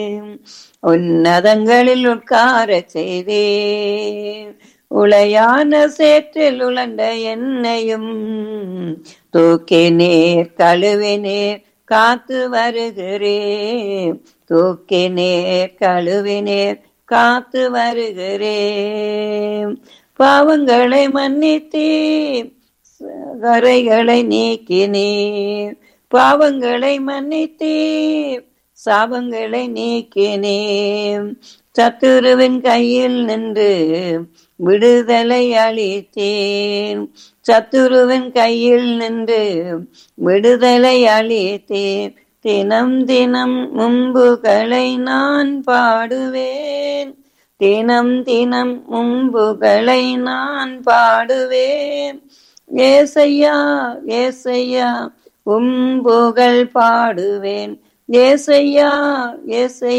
உன்னதங்களில் உட்காரச் செய்தேன் உளையான சேற்றில் உழண்ட என்னையும் தூக்கி நேர் கழுவி நேர் காத்து வருகிறேன் தூக்கி நேர் கழுவி நேர் காத்து வருகிறேன் பாவங்களை மன்னித்தீர் கரைகளை நீக்கினீர் பாவங்களை மன்னித்தீர் சாபங்களை நீக்கினேன் சத்துருவின் கையில் நின்று விடுதலை அளித்தேன் சத்துருவின் கையில் நின்று விடுதலை அளித்தேன் தினம் தினம் முன்புகளை நான் பாடுவேன் தினம் தினம் முன்புகளை நான் பாடுவேன் ஏசையா ஏசையா உம்புகள் பாடுவேன் ஏசையா ஏசையா